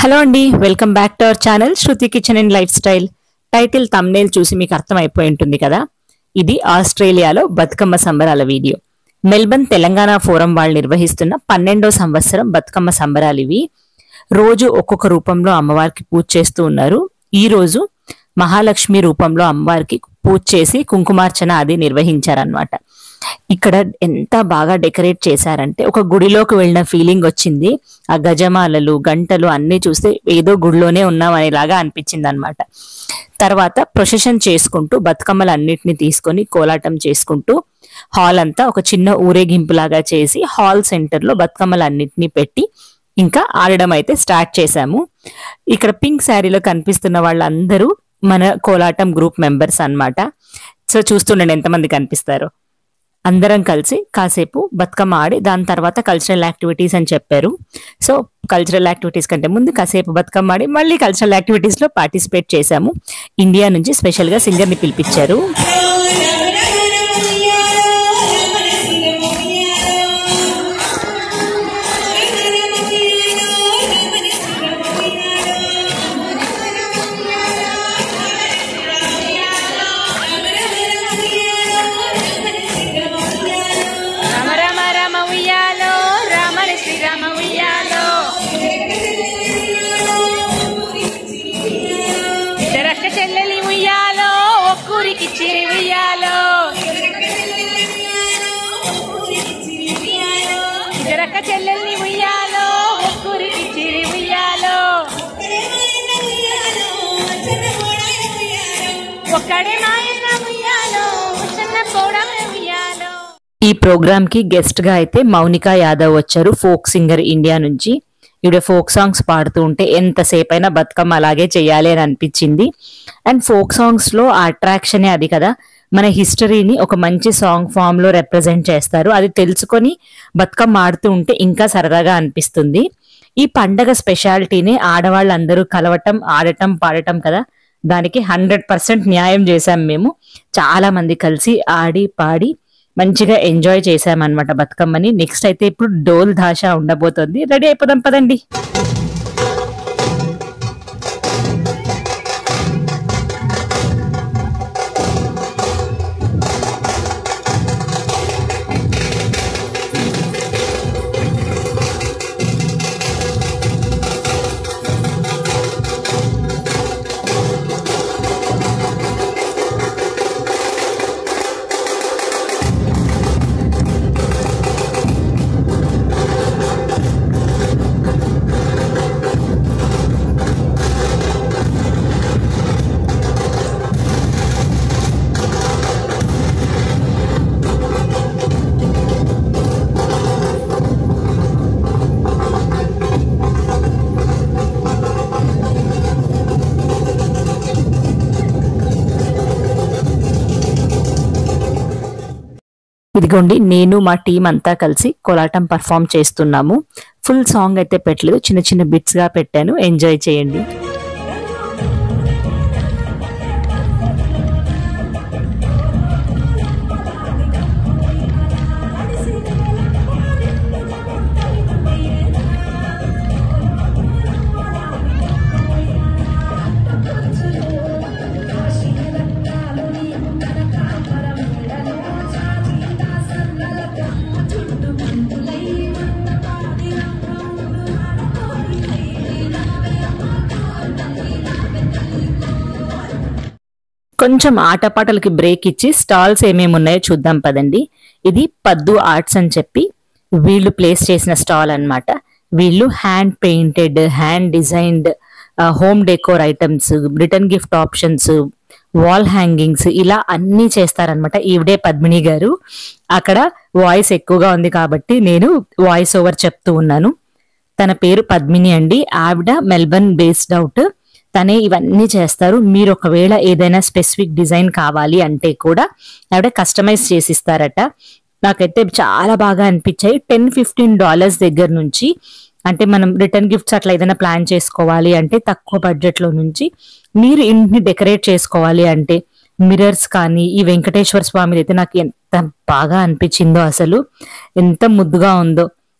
Hello అండి welcome back to our channel Shruti kitchen and lifestyle title thumbnail చూసి మీకు అర్థమైపోయి ఉంటుంది కదా ఇది ఆస్ట్రేలియాలో బతుకమ్మ సంబరాల వీడియో మెల్బర్న్ తెలంగాణ ఫోరం వాళ్ళు నిర్వహిస్తున్న పన్నెండో సంవత్సరం బతుకమ్మ సంబరాలు ఇవి రోజు ఒక్కొక్క రూపంలో అమ్మవారికి పూజ చేస్తూ ఉన్నారు ఈ రోజు మహాలక్ష్మి రూపంలో అమ్మవారికి పూజ చేసి కుంకుమార్చన అది నిర్వహించారనమాట ఇక్కడ ఎంత బాగా డెకరేట్ చేశారంటే ఒక గుడిలోకి వెళ్ళిన ఫీలింగ్ వచ్చింది ఆ గజమాలలు గంటలు అన్ని చూస్తే ఏదో గుడిలోనే ఉన్నాం అనేలాగా అనిపించింది అనమాట తర్వాత ప్రొసెషన్ చేసుకుంటూ బతుకమ్మలు అన్నిటిని తీసుకొని కోలాటం చేసుకుంటూ హాల్ అంతా ఒక చిన్న ఊరేగింపులాగా చేసి హాల్ సెంటర్ లో బతుకమ్మలు అన్నిటిని పెట్టి ఇంకా ఆడడం అయితే స్టార్ట్ చేశాము ఇక్కడ పింక్ శారీలో కనిపిస్తున్న వాళ్ళందరూ మన కోలాటం గ్రూప్ మెంబర్స్ అన్నమాట సో చూస్తుండండి ఎంతమంది కనిపిస్తారో అందరం కలిసి కాసేపు బతుకమ్మ ఆడి దాని తర్వాత కల్చరల్ యాక్టివిటీస్ అని చెప్పారు సో కల్చరల్ యాక్టివిటీస్ కంటే ముందు కాసేపు బతుకమ్మ ఆడి మళ్ళీ కల్చరల్ యాక్టివిటీస్ లో పార్టిసిపేట్ చేశాము ఇండియా నుంచి స్పెషల్ గా సింగర్ ని పిలిపించారు రామ రామ రామ ఉయ్యాలో రామణ శ్రీరామ ఉయ్యాలో ఇద్దరక్క చెల్లెలి ఉయ్యాలో ఒక్కూరికి చిరి ఉయ్యాలో ఇద్దరక్క చెల్లెల్ని ఉయ్యాలో ఒక్కూరికి చిరి ఉయ్యాలో ఒక్కడే మాయన్న ఉయ్యాలో చిన్న పోడమే ఉయ్యాలో ఈ ప్రోగ్రామ్ కి గెస్ట్ గా అయితే మౌనిక యాదవ్ వచ్చారు ఫోక్ సింగర్ ఇండియా నుంచి ఈవిడ ఫోక్ సాంగ్స్ పాడుతూ ఉంటే ఎంతసేపు అయినా బతుకమ్మ అలాగే చేయాలి అని అనిపించింది అండ్ ఫోక్ సాంగ్స్ లో ఆ అట్రాక్షనే అది కదా మన హిస్టరీని ఒక మంచి సాంగ్ ఫామ్ లో రిప్రజెంట్ చేస్తారు అది తెలుసుకొని బతుకమ్మ ఆడుతూ ఉంటే ఇంకా సరదాగా అనిపిస్తుంది ఈ పండగ స్పెషాలిటీని ఆడవాళ్ళందరూ కలవటం ఆడటం పాడటం కదా దానికి హండ్రెడ్ పర్సెంట్ న్యాయం చేశాం మేము చాలా మంది కలిసి ఆడి పాడి మంచిగా ఎంజాయ్ చేసామన్నమాట బతుకమ్మని నెక్స్ట్ అయితే ఇప్పుడు డోల్ దాష ఉండబోతోంది రెడీ అయిపోదాం పదండి ఇదిగోండి నేను మా టీం అంతా కలిసి కోలాటం పర్ఫామ్ చేస్తున్నాము ఫుల్ సాంగ్ అయితే పెట్టలేదు చిన్న చిన్న బిట్స్ గా పెట్టాను ఎంజాయ్ చేయండి కొంచెం ఆటపాటలకి బ్రేక్ ఇచ్చి స్టాల్స్ ఏమేమి ఉన్నాయో చూద్దాం పదండి ఇది పద్దు ఆర్ట్స్ అని చెప్పి వీళ్ళు ప్లేస్ చేసిన స్టాల్ అన్నమాట వీళ్ళు hand painted hand designed home decor items return gift options wall hangings ఇలా అన్నీ చేస్తారనమాట ఈవిడే పద్మిని గారు అక్కడ వాయిస్ ఎక్కువగా ఉంది కాబట్టి నేను వాయిస్ ఓవర్ చెప్తూ ఉన్నాను తన పేరు పద్మిని అండి ఆవిడ మెల్బర్న్ బేస్డ్ అవుట్ తనే ఇవన్నీ చేస్తారు మీరు ఒకవేళ ఏదైనా స్పెసిఫిక్ డిజైన్ కావాలి అంటే కూడా ఆవిడ కస్టమైజ్ చేసిస్తారట నాకైతే చాలా బాగా అనిపించాయి టెన్ ఫిఫ్టీన్ డాలర్స్ దగ్గర నుంచి అంటే మనం రిటర్న్ గిఫ్ట్స్ అట్లా ఏదైనా ప్లాన్ చేసుకోవాలి అంటే తక్కువ బడ్జెట్ లో నుంచి మీరు ఇంటిని డెకరేట్ చేసుకోవాలి అంటే మిరర్స్ కానీ ఈ వెంకటేశ్వర స్వామిది అయితే నాకు ఎంత బాగా అనిపించిందో అసలు ఎంత ముద్దుగా ఉందో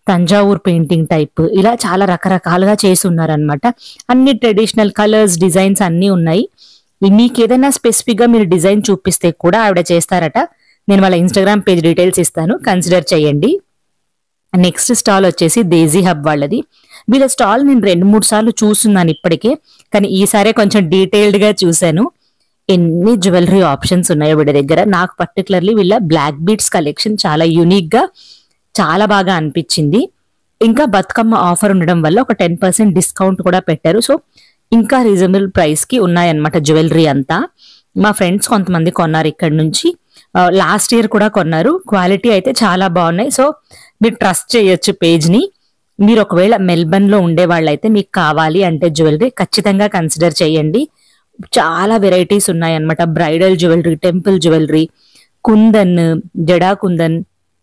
తంజావూర్ పెయింటింగ్ టైప్ ఇలా చాలా రకరకాలుగా చేసి ఉన్నారనమాట అన్ని ట్రెడిషనల్ కలర్స్ డిజైన్స్ అన్నీ ఉన్నాయి మీకు ఏదైనా స్పెసిఫిక్ గా మీరు డిజైన్ చూపిస్తే కూడా ఆవిడ చేస్తారట నేను వాళ్ళ ఇన్స్టాగ్రామ్ పేజ్ డీటెయిల్స్ ఇస్తాను కన్సిడర్ చేయండి నెక్స్ట్ స్టాల్ వచ్చేసి దేజీ హబ్ వాళ్ళది వీళ్ళ స్టాల్ నేను రెండు మూడు సార్లు చూస్తున్నాను ఇప్పటికే కానీ ఈసారే కొంచెం డీటెయిల్డ్ గా చూశాను ఎన్ని జ్యువెలరీ ఆప్షన్స్ ఉన్నాయో వీళ్ళ దగ్గర నాకు పర్టికులర్లీ వీళ్ళ బ్లాక్ బీట్స్ కలెక్షన్ చాలా యూనిక్ గా చాలా బాగా అనిపించింది ఇంకా బతుకమ్మ ఆఫర్ ఉండడం వల్ల ఒక టెన్ పర్సెంట్ డిస్కౌంట్ కూడా పెట్టారు సో ఇంకా రీజనబుల్ ప్రైస్ కి ఉన్నాయన్నమాట జ్యువెలరీ అంతా మా ఫ్రెండ్స్ కొంతమంది కొన్నారు ఇక్కడ నుంచి లాస్ట్ ఇయర్ కూడా కొన్నారు క్వాలిటీ అయితే చాలా బాగున్నాయి సో మీరు ట్రస్ట్ చేయొచ్చు పేజ్ ని మీరు ఒకవేళ మెల్బర్న్ లో ఉండే వాళ్ళైతే మీకు కావాలి అంటే జ్యువెలరీ ఖచ్చితంగా కన్సిడర్ చేయండి చాలా వెరైటీస్ ఉన్నాయన్నమాట bridal jewellery temple jewellery kundan జడా కుందన్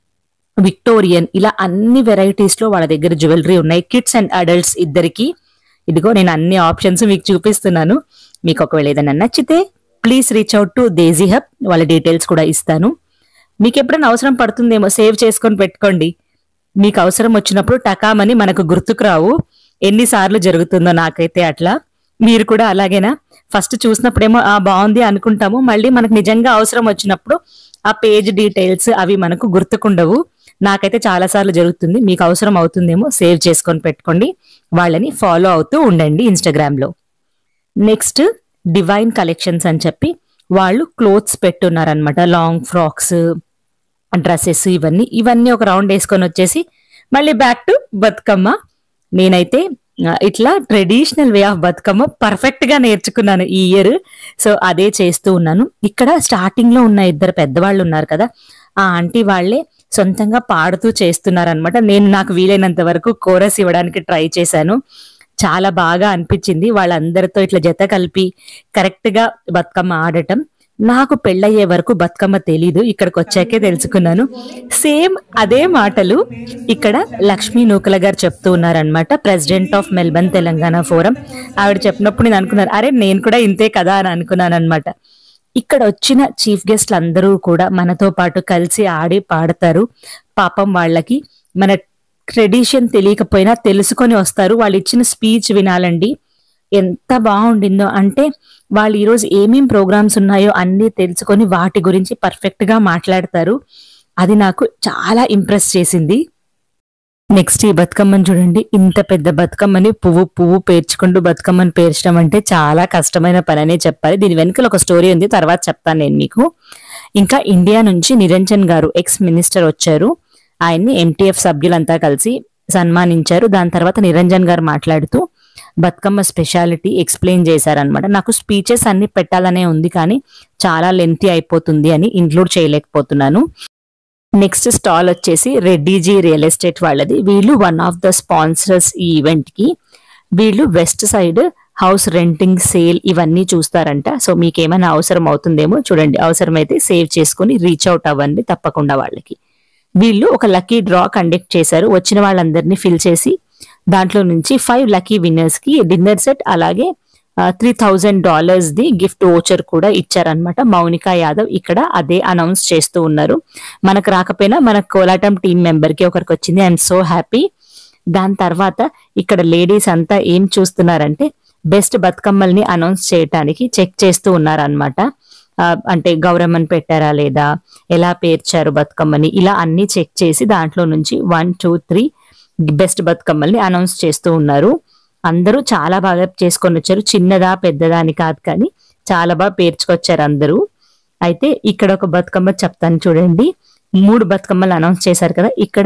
విక్టోరియన్ ఇలా అన్ని వెరైటీస్ లో వాళ్ళ దగ్గర జ్యువెలరీ ఉన్నాయి కిడ్స్ అండ్ అడల్ట్స్ ఇద్దరికి ఇదిగో నేను అన్ని ఆప్షన్స్ మీకు చూపిస్తున్నాను మీకు ఒకవేళ ఏదైనా నచ్చితే please reach out to Desi Hub వాళ్ళ డీటెయిల్స్ కూడా ఇస్తాను మీకు ఎప్పుడైనా అవసరం పడుతుందేమో సేవ్ చేసుకొని పెట్టుకోండి మీకు అవసరం వచ్చినప్పుడు టకామని మనకు గుర్తుకు రావు ఎన్నిసార్లు జరుగుతుందో నాకైతే అట్లా మీరు కూడా అలాగేనా ఫస్ట్ చూసినప్పుడేమో ఆ బాగుంది అనుకుంటాము మళ్ళీ మనకు నిజంగా అవసరం వచ్చినప్పుడు ఆ పేజ్ డీటెయిల్స్ అవి మనకు గుర్తుకుండవు నాకైతే చాలా సార్లు జరుగుతుంది మీకు అవసరం అవుతుందేమో సేవ్ చేసుకొని పెట్టుకోండి వాళ్ళని ఫాలో అవుతూ ఉండండి ఇన్స్టాగ్రామ్ లో నెక్స్ట్ డివైన్ కలెక్షన్స్ అని చెప్పి వాళ్ళు క్లోత్స్ పెట్టున్నారనమాట లాంగ్ ఫ్రాక్స్ డ్రెస్సెస్ ఇవన్నీ ఇవన్నీ ఒక రౌండ్ వేసుకొని వచ్చేసి మళ్ళీ బ్యాక్ టు బతుకమ్మ నేనైతే ఆ, ఇట్లా traditional way of Bathukamma perfect గా నేర్చుకున్నాను ఈ ఇయర్ సో అదే చేస్తూ ఉన్నాను ఇక్కడ స్టార్టింగ్ లో ఉన్న ఇద్దరు పెద్దవాళ్ళు ఉన్నారు కదా ఆ ఆంటీ వాళ్ళే సొంతంగా పాడుతూ చేస్తున్నారు అనమాట నేను నాకు వీలైనంత వరకు కోరస్ ఇవ్వడానికి ట్రై చేశాను చాలా బాగా అనిపించింది వాళ్ళందరితో ఇట్లా జత కలిపి కరెక్ట్ గా బతుకమ్మ ఆడటం నాకు పెళ్ళయ్యే వరకు బతుకమ్మ తెలీదు ఇక్కడికి వచ్చాకే తెలుసుకున్నాను సేమ్ అదే మాటలు ఇక్కడ లక్ష్మీ నూకల గారు చెప్తూ ఉన్నారనమాట president of Melbourne Telangana forum ఆవిడ చెప్పినప్పుడు నేను అనుకున్నాను అరే నేను కూడా ఇంతే కదా అని అనుకున్నాను అనమాట ఇక్కడ వచ్చిన చీఫ్ గెస్ట్లు అందరూ కూడా మనతో పాటు కలిసి ఆడి పాడతారు పాపం వాళ్ళకి మన ట్రెడిషన్ తెలియకపోయినా తెలుసుకొని వస్తారు వాళ్ళు ఇచ్చిన స్పీచ్ వినాలండి ఎంత బాగుండిందో అంటే వాళ్ళు ఈరోజు ఏమేం ప్రోగ్రామ్స్ ఉన్నాయో అన్నీ తెలుసుకొని వాటి గురించి పర్ఫెక్ట్ గా మాట్లాడతారు అది నాకు చాలా ఇంప్రెస్ చేసింది నెక్స్ట్ ఈ బతుకమ్మని చూడండి ఇంత పెద్ద బతుకమ్మని పువ్వు పువ్వు పేర్చుకుంటూ బతుకమ్మని పేర్చడం అంటే చాలా కష్టమైన పని అనే చెప్పాలి దీని వెనుకల ఒక స్టోరీ ఉంది తర్వాత చెప్తాను నేను మీకు ఇంకా ఇండియా నుంచి నిరంజన్ గారు ఎక్స్ మినిస్టర్ వచ్చారు ఆయన్ని ఎంటీఎఫ్ సభ్యులంతా కలిసి సన్మానించారు దాని తర్వాత నిరంజన్ గారు మాట్లాడుతూ బతుకమ్మ స్పెషాలిటీ ఎక్స్ప్లెయిన్ చేశారనమాట నాకు స్పీచెస్ అన్ని పెట్టాలనే ఉంది కానీ చాలా లెంతీ అయిపోతుంది అని ఇంక్లూడ్ చేయలేకపోతున్నాను నెక్స్ట్ స్టాల్ వచ్చేసి రెడ్డిజీ రియల్ ఎస్టేట్ వాళ్ళది వీళ్ళు వన్ ఆఫ్ ద స్పాన్సర్స్ ఈ ఈవెంట్ కి వీళ్ళు west side house renting sale ఇవన్నీ చూస్తారంట సో మీకు ఏమైనా అవసరం అవుతుందేమో చూడండి అవసరమైతే సేవ్ చేసుకుని రీచ్ అవుట్ అవ్వండి తప్పకుండా వాళ్ళకి వీళ్ళు ఒక లక్కీ డ్రా కండక్ట్ చేశారు వచ్చిన వాళ్ళందరినీ ఫిల్ చేసి దాంట్లో నుంచి ఫైవ్ లక్కీ విన్నర్స్ కి డిన్నర్ సెట్ అలాగే three thousand dollars the gift voucher కూడా ఇచ్చారనమాట మౌనికా యాదవ్ ఇక్కడ అదే అనౌన్స్ చేస్తూ ఉన్నారు మనకు రాకపోయినా మన కోలాటం టీం మెంబర్ కి ఒకరికి వచ్చింది ఐఎమ్ సో హ్యాపీ దాని తర్వాత ఇక్కడ లేడీస్ అంతా ఏం చూస్తున్నారంటే బెస్ట్ బతుకమ్మల్ని అనౌన్స్ చేయటానికి చెక్ చేస్తూ ఉన్నారనమాట అంటే గౌరమ్మని పెట్టారా లేదా ఎలా పేర్చారు బతుకమ్మని ఇలా అన్ని చెక్ చేసి దాంట్లో నుంచి వన్ టూ త్రీ బెస్ట్ బతుకమ్మల్ని అనౌన్స్ చేస్తూ ఉన్నారు అందరూ చాలా బాగా చేసుకొని వచ్చారు చిన్నదా పెద్దదా అని కాదు కానీ చాలా బాగా పేర్చుకొచ్చారు అందరూ అయితే ఇక్కడ ఒక బతుకమ్మ చెప్తాను చూడండి మూడు బతుకమ్మలు అనౌన్స్ చేశారు కదా ఇక్కడ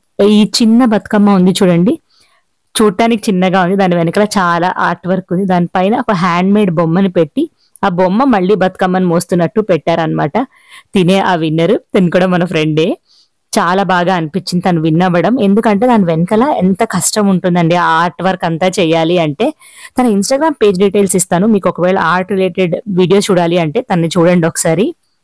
ఈ చిన్న బతుకమ్మ ఉంది చూడండి చూడటానికి చిన్నగా ఉంది దాని వెనకాల చాలా ఆర్ట్ వర్క్ ఉంది దానిపైన ఒక హ్యాండ్ మేడ్ బొమ్మని పెట్టి ఆ బొమ్మ మళ్ళీ బతుకమ్మని మోస్తున్నట్టు పెట్టారనమాట తినే ఆ విన్నర్ తిని కూడా మన ఫ్రెండే చాలా బాగా అనిపించింది తను విన్ అవ్వడం ఎందుకంటే దాని వెనకాల ఎంత కష్టం ఉంటుందండి ఆ ఆర్ట్ వర్క్ అంతా చేయాలి అంటే తన ఇన్స్టాగ్రామ్ పేజ్ డీటెయిల్స్ ఇస్తాను మీకు ఒకవేళ ఆర్ట్ రిలేటెడ్ వీడియో చూడాలి అంటే తను చూడండి ఒకసారి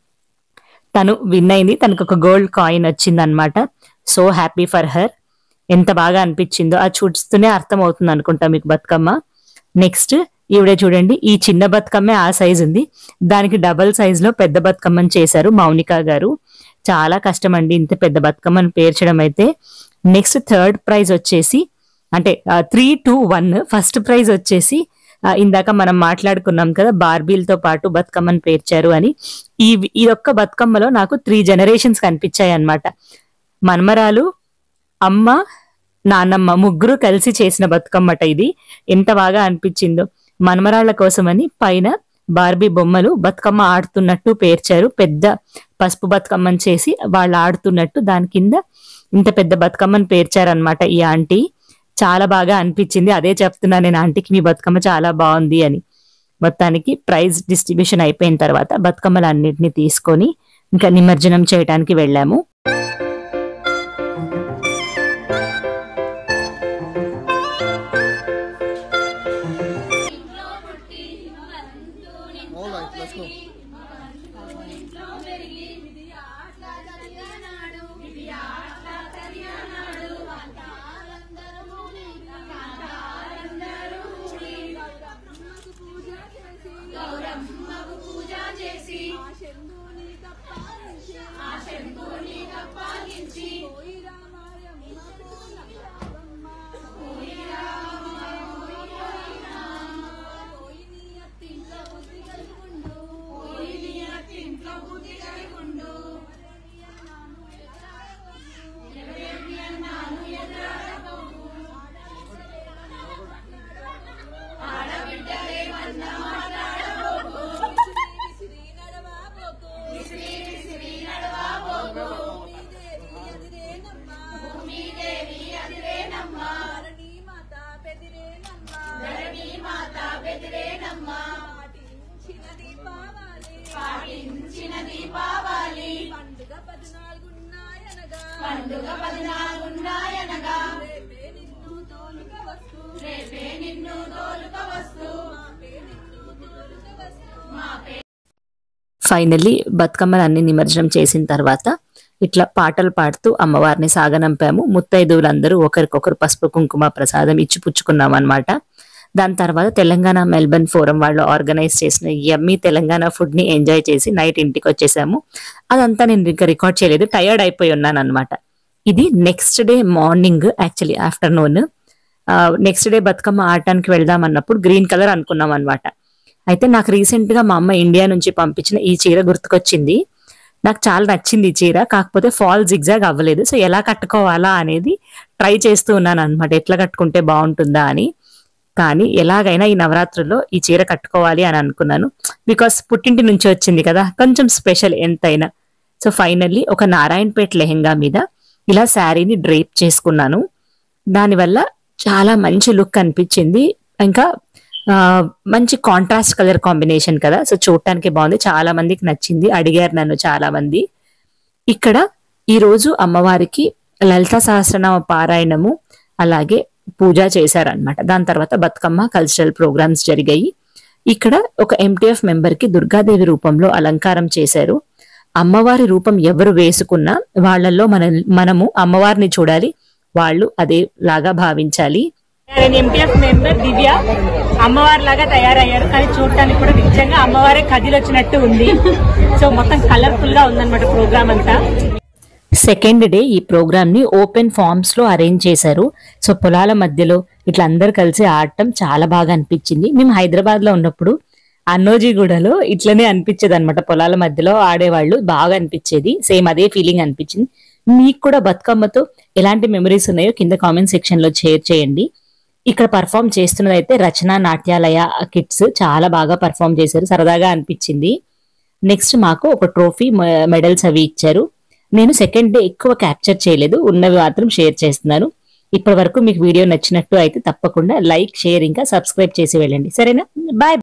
తను విన్ అయింది తనకు ఒక గోల్డ్ కాయిన్ వచ్చింది అనమాట సో హ్యాపీ ఫర్ హర్ ఎంత బాగా అనిపించిందో అది చూస్తూనే అర్థం అవుతుంది అనుకుంటా మీకు బతుకమ్మ నెక్స్ట్ ఈవిడే చూడండి ఈ చిన్న బతుకమ్మే ఆ సైజ్ ఉంది దానికి డబల్ సైజ్ లో పెద్ద బతుకమ్మని చేశారు మౌనిక గారు చాలా కష్టం అండి ఇంత పెద్ద బతుకమ్మని పేర్చడం అయితే నెక్స్ట్ థర్డ్ ప్రైజ్ వచ్చేసి అంటే three two one first prize వచ్చేసి ఆ, ఇందాక మనం మాట్లాడుకున్నాం కదా బార్బీలతో పాటు బతుకమ్మని పేర్చారు అని ఈ ఈ ఒక్క బతుకమ్మలో నాకు త్రీ జనరేషన్స్ కనిపించాయి అన్నమాట మన్మరాలు అమ్మ నాన్నమ్మ ముగ్గురు కలిసి చేసిన బతుకమ్మట ఇది ఎంత బాగా అనిపించిందో మనమరాళ్ల కోసమని పైన బార్బీ బొమ్మలు బతుకమ్మ ఆడుతున్నట్టు పేర్చారు పెద్ద పసుపు బతుకమ్మని చేసి వాళ్ళు ఆడుతున్నట్టు దాని కింద ఇంత పెద్ద బతుకమ్మని పేర్చారనమాట ఈ ఆంటీ చాలా బాగా అనిపించింది అదే చెప్తున్నా నేను ఆంటీకి మీ బతుకమ్మ చాలా బాగుంది అని మొత్తానికి ప్రైజ్ డిస్ట్రిబ్యూషన్ అయిపోయిన తర్వాత బతుకమ్మలు అన్నిటిని తీసుకొని ఇంకా నిమజ్జనం చేయడానికి వెళ్ళాము All right, let's go. పండుగ పద్నాలుగున్నాయనగా పండుగ పద్నాలుగున్నాయనగా రేపే నిన్ను తోలుక వస్తు రేపే నిన్ను తోలుక వస్తు మాపే నిన్ను తోలుక వస్తు మాపే ఫైనల్లీ బతుకమ్మలు అన్ని నిమజ్జనం చేసిన తర్వాత ఇట్లా పాటలు పాడుతూ అమ్మవారిని సాగనంపాము ముత్తైదువులందరూ ఒకరికొకరు పసుపు కుంకుమ ప్రసాదం ఇచ్చి పుచ్చుకున్నాం అనమాట దాని తర్వాత తెలంగాణ మెల్బర్న్ ఫోరం వాళ్ళు ఆర్గనైజ్ చేసిన యమ్మీ తెలంగాణ ఫుడ్ ని ఎంజాయ్ చేసి నైట్ ఇంటికి వచ్చేసాము అదంతా నేను ఇంకా రికార్డ్ చేయలేదు టయర్డ్ అయిపోయి ఉన్నాను అనమాట ఇది next day morning actually afternoon next day Bathukamma ఆడటానికి వెళ్దాం అన్నప్పుడు గ్రీన్ కలర్ అనుకున్నాం అనమాట అయితే నాకు రీసెంట్ గా మా అమ్మ ఇండియా నుంచి పంపించిన ఈ చీర గుర్తుకొచ్చింది నాకు చాలా నచ్చింది ఈ చీర కాకపోతే ఫాల్ జిగ్జాగ్ అవ్వలేదు సో ఎలా కట్టుకోవాలా అనేది ట్రై చేస్తూ ఉన్నాను అనమాట ఎట్లా కట్టుకుంటే బాగుంటుందా అని కానీ ఎలాగైనా ఈ నవరాత్రుల్లో ఈ చీర కట్టుకోవాలి అని అనుకున్నాను బికాస్ పుట్టింటి నుంచి వచ్చింది కదా కొంచెం స్పెషల్ ఎంతైనా సో ఫైనల్లీ ఒక నారాయణపేట లెహెంగా మీద ఇలా శారీని డ్రేప్ చేసుకున్నాను దానివల్ల చాలా మంచి లుక్ అనిపించింది ఇంకా ఆ, మంచి కాంట్రాస్ట్ కలర్ కాంబినేషన్ కదా సో చూడటానికి బాగుంది చాలా మందికి నచ్చింది అడిగారు నన్ను చాలా మంది ఇక్కడ ఈ రోజు అమ్మవారికి లలిత సహస్రనామ పారాయణము అలాగే పూజ చేశారనమాట దాని తర్వాత బతుకమ్మ కల్చరల్ ప్రోగ్రామ్స్ జరిగాయి ఇక్కడ ఒక ఎంటీఎఫ్ మెంబర్ కి దుర్గాదేవి రూపంలో అలంకారం చేశారు అమ్మవారి రూపం ఎవరు వేసుకున్నా వాళ్ళల్లో మన మనము అమ్మవారిని చూడాలి వాళ్ళు అదే లాగా భావించాలి నేను ఎంపీఎఫ్ మెంబర్ దివ్య అమ్మవారి లాగా తయారయ్యారు కానీ చూడటానికి కూడా నిజంగా అమ్మవారే కదిలొచ్చినట్టు ఉంది సో మొత్తం కలర్ఫుల్ గా ఉందన్నమాట ప్రోగ్రామ్ అంతా సెకండ్ డే ఈ ప్రోగ్రామ్ ని ఓపెన్ ఫార్మ్స్ లో అరేంజ్ చేశారు సో పొలాల మధ్యలో ఇట్లా అందరు కలిసి ఆడటం చాలా బాగా అనిపించింది మేము హైదరాబాద్ లో ఉన్నప్పుడు అన్నోజీగూడలో ఇట్లనే అనిపించేది అనమాట పొలాల మధ్యలో ఆడేవాళ్ళు బాగా అనిపించేది సేమ్ అదే ఫీలింగ్ అనిపించింది మీకు కూడా బతుకమ్మతో ఎలాంటి మెమరీస్ ఉన్నాయో కింద కామెంట్ సెక్షన్ లో షేర్ చేయండి ఇక్కడ పర్ఫామ్ చేస్తున్నది అయితే రచన నాట్యాలయ కిడ్స్ చాలా బాగా పర్ఫామ్ చేశారు సరదాగా అనిపించింది నెక్స్ట్ మాకు ఒక ట్రోఫీ మెడల్స్ అవి ఇచ్చారు నేను సెకండ్ డే ఎక్కువ క్యాప్చర్ చేయలేదు ఉన్నవి మాత్రం షేర్ చేస్తున్నాను ఇప్పటి వరకు మీకు వీడియో నచ్చినట్టు అయితే తప్పకుండా లైక్ షేర్ ఇంకా సబ్స్క్రైబ్ చేసి వెళ్ళండి సరేనా బాయ్